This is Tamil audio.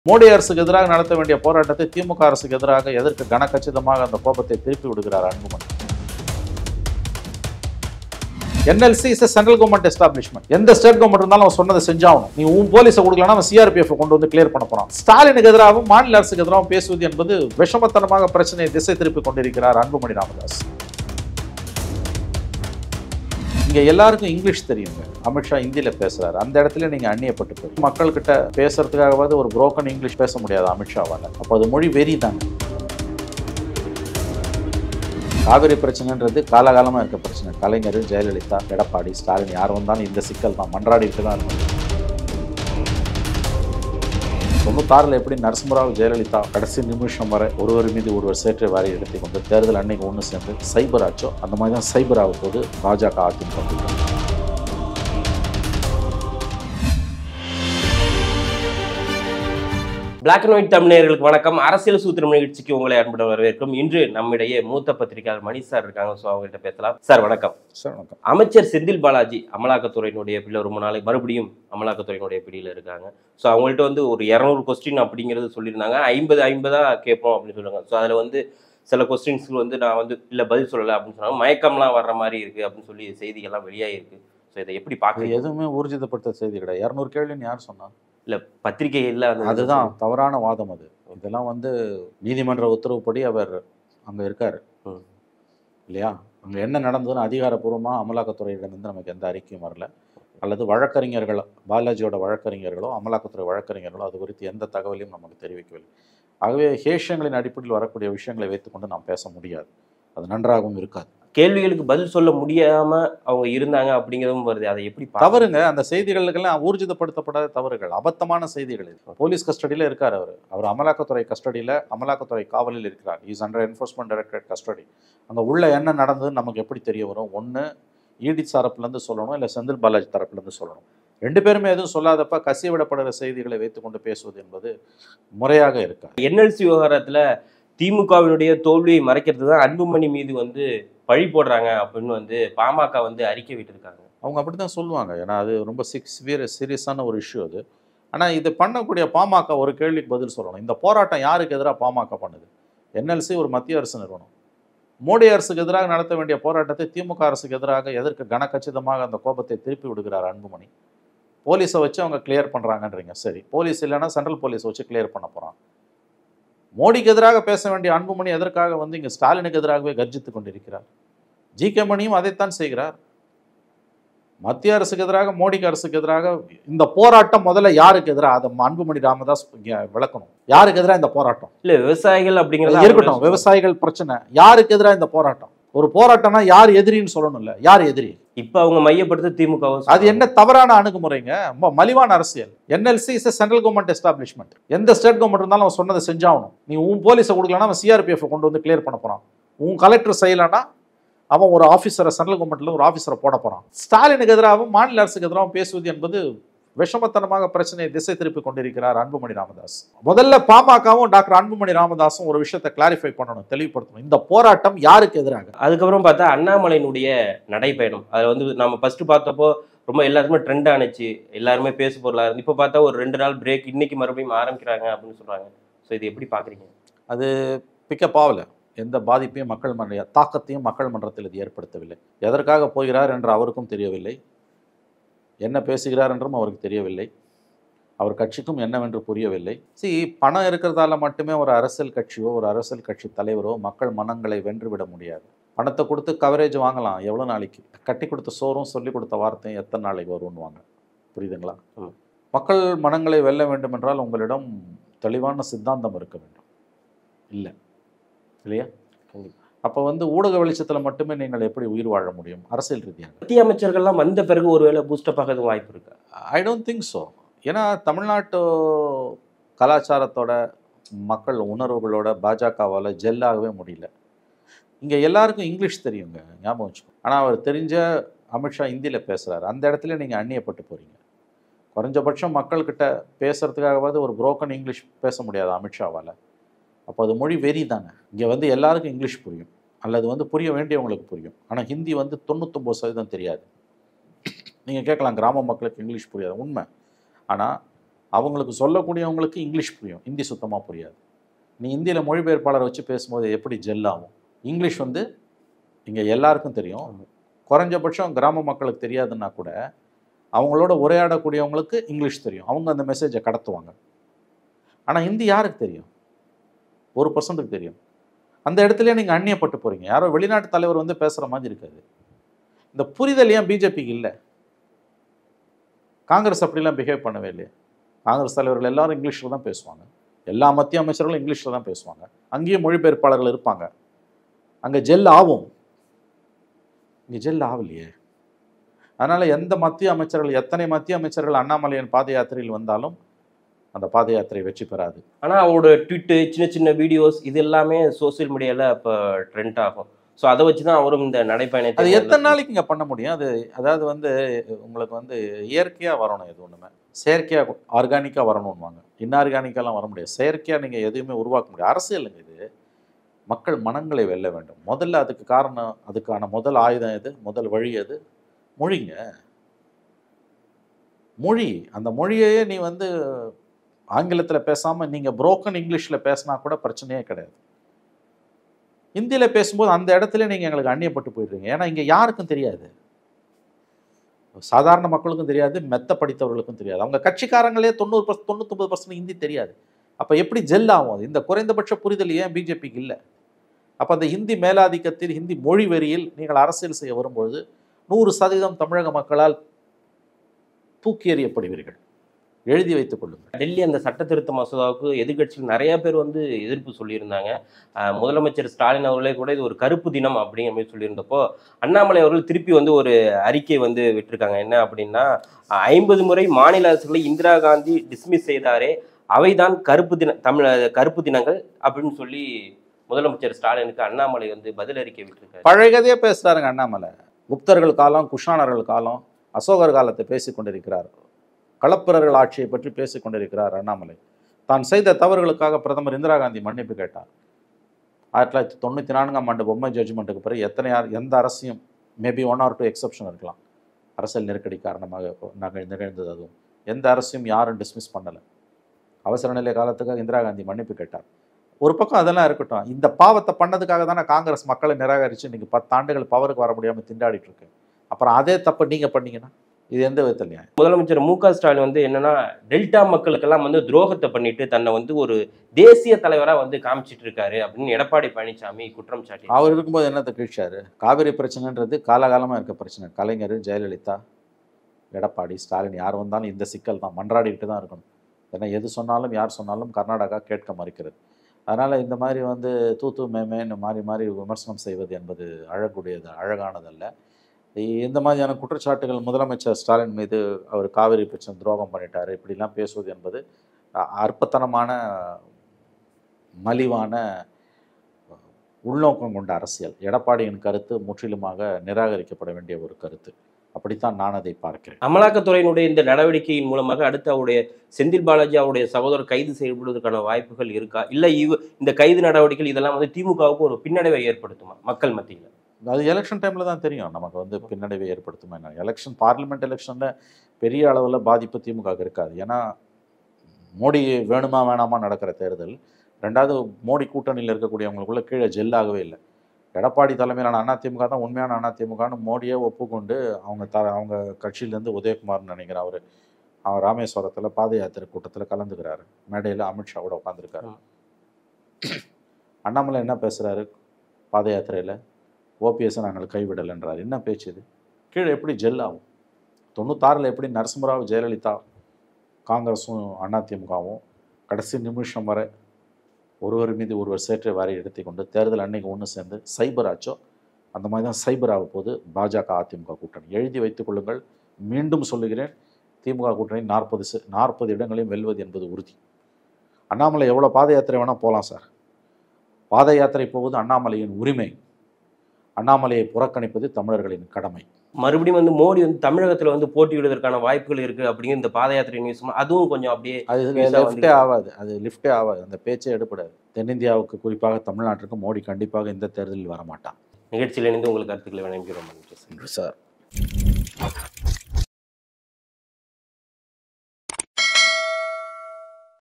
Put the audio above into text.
மோடி அரசுக்கு எதிராக நடத்த வேண்டிய போராட்டத்தை திமுக அரசுக்கு எதிராக எதற்கு கனகச்சிதமாக அந்த கோபத்தை திருப்பி விடுகிறார் Anbumani NLC is central government establishment எந்த ஸ்டேட் கவர்மெண்ட் இருந்தாலும் அவன் சொன்னதை செஞ்சாகணும் நீ உன் போலீஸை கொடுக்கலாம் அவன் சிஆர்பிஎஃப் கொண்டு வந்து கிளியர் பண்ண போறான் ஸ்டாலினுக்கு எதிராகவும் மாநில அரசுக்கு எதிராகவும் பேசுவது என்பது விஷமத்தனமாக பிரச்சனையை திசை திருப்பி கொண்டிருக்கிறார் அன்புமணி ராமதாஸ் இங்க எல்லாருக்கும் இங்கிலீஷ் தெரியுங்க அமித்ஷா ஹிந்தியில பேசுறாரு அந்த இடத்துல நீங்க அந்நியப்பட்டு போய் மக்கள்கிட்ட பேசுறதுக்காகவாவது ஒரு புரோக்கன் இங்கிலீஷ் பேச முடியாது அமித்ஷாவால அப்போ அது மொழி வெறி தாங்க காவிரி பிரச்சனைன்றது காலகாலமா இருக்க பிரச்சனை கலைஞர் ஜெயலலிதா எடப்பாடி ஸ்டாலின் யார் வந்தாலும் இந்த சிக்கல் தான் மன்றாடிட்டு தான் இருக்கும் தொண்ணூத்தாறில் எப்படி நரசிம்மராவ் ஜெயலலிதா கடைசி நிமிஷம் வரை ஒருவர் மீது ஒருவர் சேற்றை வாரி எடுத்து கொண்டு தேர்தல் அன்னைக்கு ஒன்று சேர்ந்து சைபர் ஆச்சோ அந்த மாதிரி தான் சைபர் ஆகும் போது பாஜக அதிமுக கூட்டணி. பிளாக் அண்ட் ஒயிட் தமிழர்களுக்கு வணக்கம் அரசியல் சூத்திரம் நிகழ்ச்சிக்கு உங்களை அன்புடன் வரவேற்கும் இன்று நம்மிடையே மூத்த பத்திரிகையாளர் மணி சார் இருக்காங்க ஸோ அவங்ககிட்ட பேசலாம் சார் வணக்கம் சார் வணக்கம் அமைச்சர் செந்தில் பாலாஜி அமலாக்கத்துறையினுடைய பிடியில் ரொம்ப நாளைக்கு மறுபடியும் அமலாக்கத்துறையினுடைய பிடியில் இருக்காங்க ஸோ அவங்கள்ட்ட வந்து ஒரு இரநூறு கொஸ்டின் அப்படிங்கிறது சொல்லியிருந்தாங்க ஐம்பது ஐம்பதா கேட்போம் அப்படின்னு சொல்லுவாங்க ஸோ அதில் வந்து சில கொஸ்டின்ஸ்க்கு வந்து நான் வந்து இல்லை பதில் சொல்லலை அப்படின்னு சொன்னாங்க மயக்கம்லாம் வர்ற மாதிரி இருக்குது அப்படின்னு சொல்லி செய்திகள்லாம் வெளியாகிருக்கு ஸோ இதை எப்படி அது பார்க்குறீங்க எதுவுமே ஊர்ஜிதப்படுத்த செய்தி கிடையாது இரநூறு கேள்வின்னு யார் சொன்னா இல்லை பத்திரிகையில் அந்த அதுதான் தவறான வாதம் அது இதெல்லாம் வந்து நீதிமன்ற உத்தரவுப்படி அவர் அங்க இருக்காரு ம். இல்லையா அங்க என்ன நடந்ததுன்னு அதிகாரப்பூர்வமா அமலாக்கத்துறையிடமிருந்து நமக்கு எந்த அறிக்கையும் வரல அல்லது வழக்கறிஞர்கள் பாலாஜியோட வழக்கறிஞர்களோ அமலாக்கத்துறை வழக்கறிஞர்களோ அது குறித்து எந்த தகவலையும் நமக்கு தெரிவிக்கவில்லை ஆகவே ஹேஷங்களின் அடிப்படையில் வரக்கூடிய விஷயங்களை வைத்துக்கொண்டு நாம் பேச முடியாது அது நன்றாகவும் இருக்காது கேள்விகளுக்கு பதில் சொல்ல முடியாம அவங்க இருந்தாங்க அப்படிங்கிறதும் வருது அதை எப்படி பார்க்கறது? தவறுங்க அந்த செய்திகளுக்கெல்லாம் ஊர்ஜிதப்படுத்தப்படாத தவறுகள் அபத்தமான செய்திகள் இது போலீஸ் கஸ்டடியில் இருக்கார் அவர் அவர் அமலாக்கத்துறை கஸ்டடியில் அமலாக்கத்துறை காவலில் இருக்கிறார் is under enforcement directorate custody அங்கே உள்ள என்ன நடந்ததுன்னு நமக்கு எப்படி தெரிய வரும் ஒன்று இடி தரப்புலேருந்து சொல்லணும் இல்லை செந்தில் பாலாஜி தரப்புலேருந்து சொல்லணும் ரெண்டு பேருமே எதுவும் சொல்லாதப்ப கசிய விடப்படுகிற செய்திகளை வைத்துக்கொண்டு பேசுவது என்பது முறையாக இருக்காது என்எல்சி விவகாரத்துல திமுகவினுடைய தோல்வியை மறைக்கிறது தான் அன்புமணி மீது வந்து பழி போடுறாங்க அப்படின்னு வந்து பாமக வந்து அறிக்கை விட்டிருக்காங்க அவங்க அப்படி தான் சொல்லுவாங்க ஏன்னா அது ரொம்ப சிக்ஸ் வீர சீரியஸான ஒரு இஷ்யூ அது ஆனால் இது பண்ணக்கூடிய பாமக ஒரு கேள்விக்கு பதில் சொல்லணும் இந்த போராட்டம் யாருக்கு எதிராக பாமக பண்ணுது என்எல்சி ஒரு மத்திய அரசு நிறுவனம் மோடி அரசுக்கு எதிராக நடத்த வேண்டிய போராட்டத்தை திமுக அரசுக்கு எதிராக எதற்கு கனகச்சிதமாக அந்த கோபத்தை திருப்பி விடுகிறார் அன்புமணி போலீஸை வச்சு அவங்க கிளியர் பண்ணுறாங்கன்றீங்க சரி போலீஸ் இல்லைன்னா சென்ட்ரல் போலீஸ் வச்சு கிளியர் பண்ண போகிறான் மோடிக்கு எதிராக பேச வேண்டிய அன்புமணி எதற்காக வந்து இங்கே ஸ்டாலினுக்கு எதிராகவே கர்ஜித்து கொண்டிருக்கிறார் ஜி கே மணியும் அதைத்தான் செய்கிறார் மத்திய அரசுக்கு எதிராக மோடிக்கு அரசுக்கு எதிராக இந்த போராட்டம் முதல்ல யாருக்கு எதிராக அதை அன்புமணி ராமதாஸ் இங்க விளக்கணும் யாருக்கு எதிராக இந்த போராட்டம் இல்ல விவசாயிகள் அப்படிங்கிறது இருக்கட்டும் விவசாயிகள் பிரச்சனை யாருக்கு எதிராக இந்த போராட்டம் ஒரு போராட்டம்னா யார் எதிரின்னு சொல்லணும்ல யார் எதிரி இப்ப அவங்க மையப்படுத்த திமுக அது என்ன தவறான அணுகுமுறைங்க ரொம்ப மலிவான அரசியல் NLC is central government establishment எந்த ஸ்டேட் கவர்மெண்ட் இருந்தாலும் அவன் சொன்னதை செஞ்சாகணும் நீ உன் போலீஸை கொடுக்கலன்னா அவன் சிஆர்பிஎஃப் கொண்டு வந்து கிளியர் பண்ண போறான் உன் கலெக்டர் செய்யலைன்னா அவன் ஒரு ஆஃபீஸரை சென்ட்ரல் கவர்மெண்ட்ல ஒரு ஆஃபீஸரை போட போறான் ஸ்டாலினுக்கு எதிராகவும் மாநில அரசுக்கு எதிராகவும் பேசுவது என்பது விஷமத்தனமாக பிரச்சனையை திசை திருப்பி கொண்டிருக்கிறார் அன்புமணி ராமதாஸ் முதல்ல பாமகவும் டாக்டர் அன்புமணி ராமதாஸும் ஒரு விஷயத்தை கிளாரிஃபை பண்ணணும் தெளிவுபடுத்தணும் இந்த போராட்டம் யாருக்கு எதிராக அதுக்கப்புறம் பார்த்தா அண்ணாமலையினுடைய நடைப்பயணம் அதுல வந்து நம்ம ஃபர்ஸ்ட் பார்த்தப்போ ரொம்ப எல்லாருமே ட்ரெண்ட் ஆனிச்சு எல்லாருமே பேசு பொருளா இருந்து இப்போ பார்த்தா ஒரு ரெண்டு நாள் பிரேக் இன்னைக்கு மறுபடியும் ஆரம்பிக்கிறாங்க அப்படின்னு சொல்றாங்க ஸோ இது எப்படி பாக்குறீங்க அது பிக்கப் ஆகல எந்த பாதிப்பையும் மக்கள் மன்ற தாக்கத்தையும் மக்கள் மன்றத்தில் இது ஏற்படுத்தவில்லை எதற்காக போகிறார் என்று அவருக்கும் தெரியவில்லை என்ன பேசுகிறார் என்றும் அவருக்கு தெரியவில்லை அவர் கட்சிக்கும் என்னவென்று புரியவில்லை சி பணம் இருக்கிறதால மட்டுமே ஒரு அரசியல் கட்சியோ ஒரு அரசியல் கட்சி தலைவரோ மக்கள் மனங்களை வென்றுவிட முடியாது பணத்தை கொடுத்து கவரேஜ் வாங்கலாம் எவ்வளோ நாளைக்கு கட்டி கொடுத்த சோறும் சொல்லி கொடுத்த வார்த்தையும் எத்தனை நாளைக்கு வரும்னுவாங்க புரியுதுங்களா ம். மக்கள் மனங்களை வெல்ல வேண்டும் என்றால் உங்களிடம் தெளிவான சித்தாந்தம் இருக்க வேண்டும் இல்லை இல்லையா அப்போ வந்து ஊடக வெளிச்சத்தில் மட்டுமே நீங்கள் எப்படி உயிர் வாழ முடியும் அரசியல் ரீதியாக மத்திய அமைச்சர்கள்லாம் வந்த பிறகு ஒருவேளை பூஸ்டப் ஆகிறது வாய்ப்பு இருக்கு ஐ டோன்ட் திங்க் ஸோ ஏன்னா தமிழ்நாட்டு கலாச்சாரத்தோட மக்கள் உணர்வுகளோட பாஜகவால் ஜெல்லாகவே முடியல இங்கே எல்லாருக்கும் இங்கிலீஷ் தெரியுங்க ஞாபகம் வச்சுக்கோ ஆனால் அவர் தெரிஞ்ச அமித்ஷா ஹிந்தியில் பேசுகிறாரு அந்த இடத்துல நீங்கள் அந்நியப்பட்டு போகிறீங்க குறைஞ்சபட்சம் மக்கள்கிட்ட பேசுறதுக்காகவாவது ஒரு புரோக்கன் இங்கிலீஷ் பேச முடியாது அமித்ஷாவால் அப்போ அது மொழி வெறி தானே இங்கே வந்து எல்லாருக்கும் இங்கிலீஷ் புரியும் அல்லது வந்து புரிய வேண்டியவங்களுக்கு புரியும் ஆனால் ஹிந்தி வந்து தொண்ணூத்தொம்பது சதவீதம் தெரியாது நீங்கள் கேட்கலாம் கிராம மக்களுக்கு இங்கிலீஷ் புரியாது உண்மை ஆனால் அவங்களுக்கு சொல்லக்கூடியவங்களுக்கு இங்கிலீஷ் புரியும் ஹிந்தி சுத்தமாக புரியாது நீ இந்தியில் மொழிபெயர்ப்பாளரை வச்சு பேசும்போது எப்படி ஜெல் ஆகும் இங்கிலீஷ் வந்து இங்கே எல்லாருக்கும் தெரியும் குறைஞ்சபட்சம் கிராம மக்களுக்கு தெரியாதுன்னா கூட அவங்களோட உரையாடக்கூடியவங்களுக்கு இங்கிலீஷ் தெரியும் அவங்க அந்த மெசேஜை கடத்துவாங்க ஆனால் ஹிந்தி யாருக்கு தெரியும் ஒரு பர்சன்ட்டுக்கு தெரியும் அந்த இடத்துல நீங்கள் அந்நியப்பட்டு போகிறீங்க யாரோ வெளிநாட்டு தலைவர் வந்து பேசுகிற மாதிரி இருக்காது இந்த புரிதல் ஏன் பிஜேபிக்கு இல்லை காங்கிரஸ் அப்படிலாம் பிஹேவ் பண்ணவே இல்லையே காங்கிரஸ் தலைவர்கள் எல்லாரும் இங்கிலீஷில் தான் பேசுவாங்க எல்லா மத்திய அமைச்சர்களும் இங்கிலீஷில் தான் பேசுவாங்க அங்கேயும் மொழிபெயர்ப்பாளர்கள் இருப்பாங்க அங்கே ஜெல் ஆகும் இங்கே ஜெல் ஆகலையே அதனால் எந்த மத்திய அமைச்சர்கள் எத்தனை மத்திய அமைச்சர்கள் அண்ணாமலையின் பாத யாத்திரையில் வந்தாலும் அந்த பாத யாத்திரை வெற்றி பெறாது ஆனா அவரோட ட்விட்டு சின்ன சின்ன வீடியோஸ் இது எல்லாமே சோஷியல் மீடியால இப்போ ட்ரெண்ட் ஆகும் ஸோ அதை வச்சு தான் அவரும் இந்த நடைப்பயணத்தை அது எத்தனை நாளைக்கு இங்கே பண்ண முடியும் அது அதாவது வந்து உங்களுக்கு வந்து இயற்கையாக வரணும் இது ஒன்றுமே செயற்கையாக ஆர்கானிக்காக வரணும்வாங்க இன்ஆர்கானிக்காலாம் வர முடியாது செயற்கையாக நீங்கள் எதுவுமே உருவாக்க முடியாது அரசியலுங்க இது மக்கள் மனங்களை வெல்ல வேண்டும் முதல்ல அதுக்கு காரணம் அதுக்கான முதல் ஆயுதம் எது முதல் வழி எது மொழிங்க மொழி அந்த மொழியையே நீ வந்து ஆங்கிலத்தில் பேசாமல் நீங்கள் புரோக்கன் இங்கிலீஷில் பேசினா கூட பிரச்சனையே கிடையாது ஹிந்தியில் பேசும்போது அந்த இடத்துல நீங்கள் எங்களுக்கு அந்நியப்பட்டு போயிடுறீங்க ஏன்னா இங்கே யாருக்கும் தெரியாது சாதாரண மக்களுக்கும் தெரியாது மெத்த படித்தவர்களுக்கும் தெரியாது அவங்க கட்சிக்காரங்களே தொண்ணூறு பர்சன்ட் தொண்ணூத்தொம்பது பர்சன்ட் ஹிந்தி தெரியாது அப்போ எப்படி ஜெல் ஆகும் அது இந்த குறைந்தபட்ச புரிதல் ஏன் பிஜேபிக்கு இல்லை அப்போ அந்த ஹிந்தி மேலாதிக்கத்தில் ஹிந்தி மொழி வெறியில் நீங்கள் அரசியல் செய்ய வரும்பொழுது நூறு சதவீதம் தமிழக மக்களால் தூக்கி எறியப்படுவீர்கள் எழுதி வைத்துக் கொள்ளுங்கள் டெல்லி அந்த சட்ட திருத்த மசோதாவுக்கு எதிர்க்கட்சியில் நிறைய பேர் வந்து எதிர்ப்பு சொல்லியிருந்தாங்க அஹ் முதலமைச்சர் ஸ்டாலின் அவர்களே கூட இது ஒரு கருப்பு தினம் அப்படிங்கிற மாதிரி சொல்லியிருந்தப்போ அண்ணாமலை அவர்கள் திருப்பி வந்து ஒரு அறிக்கை வந்து விட்டிருக்காங்க என்ன அப்படின்னா ஐம்பது முறை மாநில அரசுகளை இந்திரா காந்தி டிஸ்மிஸ் செய்தாரே அவைதான் கருப்பு தின தமிழ் கருப்பு தினங்கள் அப்படின்னு சொல்லி முதலமைச்சர் ஸ்டாலினுக்கு அண்ணாமலை வந்து பதில் அறிக்கை விட்டிருக்காரு பழையதே பேசுறாருங்க அண்ணாமலை குப்தர்கள் காலம் குஷானர்கள் காலம் அசோகர் காலத்தை பேசிக் கொண்டிருக்கிறார் களப்பிரர்கள் ஆட்சியை பற்றி பேசிக் கொண்டிருக்கிறார் அண்ணாமலை தான் செய்த தவறுகளுக்காக பிரதமர் இந்திரா காந்தி மன்னிப்பு கேட்டார் ஆயிரத்தி தொள்ளாயிரத்தி தொண்ணூற்றி நான்காம் ஆண்டு பொம்மை ஜட்ஜ்மெண்ட்டுக்கு பிறகு எத்தனை யார் எந்த அரசியும் maybe one or two exception இருக்கலாம் அரசியல் நெருக்கடி காரணமாக நகழ் நிகழ்ந்தது அதுவும் எந்த அரசையும் யாரும் டிஸ்மிஸ் பண்ணலை அவசர நிலை காலத்துக்காக இந்திரா காந்தி மன்னிப்பு கேட்டார் ஒரு பக்கம் அதெல்லாம் இருக்கட்டும் இந்த பாவத்தை பண்ணதுக்காக தானே காங்கிரஸ் மக்களை நிராகரித்து இன்னைக்கு பத்தாண்டுகள் பவருக்கு வர முடியாமல் திண்டாடிட்டு இருக்கு அப்புறம் அதே தப்பு நீங்கள் பண்ணீங்கன்னா இது எந்த விதத்தில் நியாயம் முதலமைச்சர் மு க ஸ்டாலின் வந்து என்னன்னா டெல்டா மக்களுக்கெல்லாம் வந்து துரோகத்தை பண்ணிட்டு தன்னை வந்து ஒரு தேசிய தலைவரா வந்து காமிச்சிட்டு இருக்காரு அப்படின்னு எடப்பாடி பழனிசாமி குற்றம் சாட்டி அவர் இருக்கும்போது என்னத்தை கழிச்சாரு காவிரி பிரச்சனைன்றது காலகாலமாக இருக்க பிரச்சனை கலைஞர் ஜெயலலிதா எடப்பாடி ஸ்டாலின் யார் வந்தாலும் இந்த சிக்கல் தான் மன்றாடிக்கிட்டு தான் இருக்கணும் ஏன்னா எது சொன்னாலும் யார் சொன்னாலும் கர்நாடகா கேட்க மறுக்கிறது அதனால் இந்த மாதிரி வந்து தூத்து மேமேன்னு மாறி மாறி விமர்சனம் செய்வது என்பது அழகுடையது அழகானதல்ல இந்த மாதிரியான குற்றச்சாட்டுகள் முதலமைச்சர் ஸ்டாலின் மீது அவர் காவிரி பிரச்சனை துரோகம் பண்ணிட்டாரு இப்படிலாம் பேசுவது என்பது அ- அற்பத்தனமான மலிவான உள்நோக்கம் கொண்ட அரசியல் எடப்பாடியின் கருத்து முற்றிலுமாக நிராகரிக்கப்பட வேண்டிய ஒரு கருத்து அப்படித்தான் நான் அதை பார்க்கிறேன் அமலாக்கத்துறையினுடைய இந்த நடவடிக்கையின் மூலமாக அடுத்து அவருடைய செந்தில் பாலாஜி அவருடைய சகோதரர் கைது செய்யப்படுவதற்கான வாய்ப்புகள் இருக்கா இல்ல இவ இந்த கைது நடவடிக்கைகள் இதெல்லாம் வந்து திமுகவுக்கு ஒரு பின்னடைவை ஏற்படுத்துமா மக்கள் மத்தியில் அது எலெக்ஷன் டைமில் தான் தெரியும் நமக்கு வந்து பின்னடைவை ஏற்படுத்துமா என்ன எலெக்ஷன் பார்லிமெண்ட் எலெக்ஷனில் பெரிய அளவில் பாதிப்பு திமுக இருக்காது ஏன்னா மோடி வேணுமா வேணாமா நடக்கிற தேர்தல் ரெண்டாவது மோடி கூட்டணியில் இருக்கக்கூடியவங்களுக்குள்ள கீழே ஜெல்லாகவே இல்லை எடப்பாடி தலைமையிலான அதிமுக தான் உண்மையான அதிமுகன்னு மோடியே ஒப்புக்கொண்டு அவங்க த அவங்க கட்சியிலேருந்து உதயகுமார்னு நினைக்கிறேன் அவர் அவர் ராமேஸ்வரத்தில் பாத யாத்திரை கூட்டத்தில் கலந்துக்கிறாரு மேடையில் அமித்ஷாவோட உட்காந்துருக்காரு ம். அண்ணாமலை என்ன பேசுகிறாரு பாத யாத்திரையில் ஓபிஎஸ்ஸை நாங்கள் கைவிடலைன்றார் என்ன பேச்சு இது கீழே எப்படி ஜெல் ஆகும் தொண்ணூத்தாறில் எப்படி நரசிம்மராவ் ஜெயலலிதா காங்கிரஸும் அதிமுகவும் கடைசி நிமிஷம் வரை ஒருவர் மீது ஒருவர் சேற்றை வாரி எடுத்து கொண்டு தேர்தல் அன்னைக்கு ஒன்று சேர்ந்து சைபர் ஆச்சோ அந்த மாதிரி தான் சைபர் ஆக போது பாஜக அதிமுக கூட்டணி எழுதி வைத்துக் கொள்ளுங்கள் மீண்டும் சொல்லுகிறேன் திமுக கூட்டணி நாற்பது நாற்பது இடங்களையும் வெல்வது என்பது உறுதி அண்ணாமலை எவ்வளோ பாத யாத்திரை வேணால் போகலாம் சார் பாத யாத்திரை போவது அண்ணாமலையின் உரிமை அண்ணாமலையை புறக்கணிப்பது தமிழர்களின் கடமை மறுபடியும் வந்து மோடி வந்து தமிழகத்துல வந்து போட்டியிடுவதற்கான வாய்ப்புகள் இருக்கு அப்படிங்கிற இந்த பாத யாத்திரை நியூஸ் அதுவும் கொஞ்சம் அப்படியே அது Visa லிஃப்டே வந்து- ஆகாது அது லிஃப்டே ஆகாது அந்த பேச்சே எடுப்படாது தென்னிந்தியாவுக்கு குறிப்பாக தமிழ்நாட்டிற்கு மோடி கண்டிப்பாக இந்த தேர்தலில் வரமாட்டான் நிகழ்ச்சியில் இணைந்து உங்களுக்கு கருத்துக்களை வழங்குகிறோம் நன்றி சார். சார்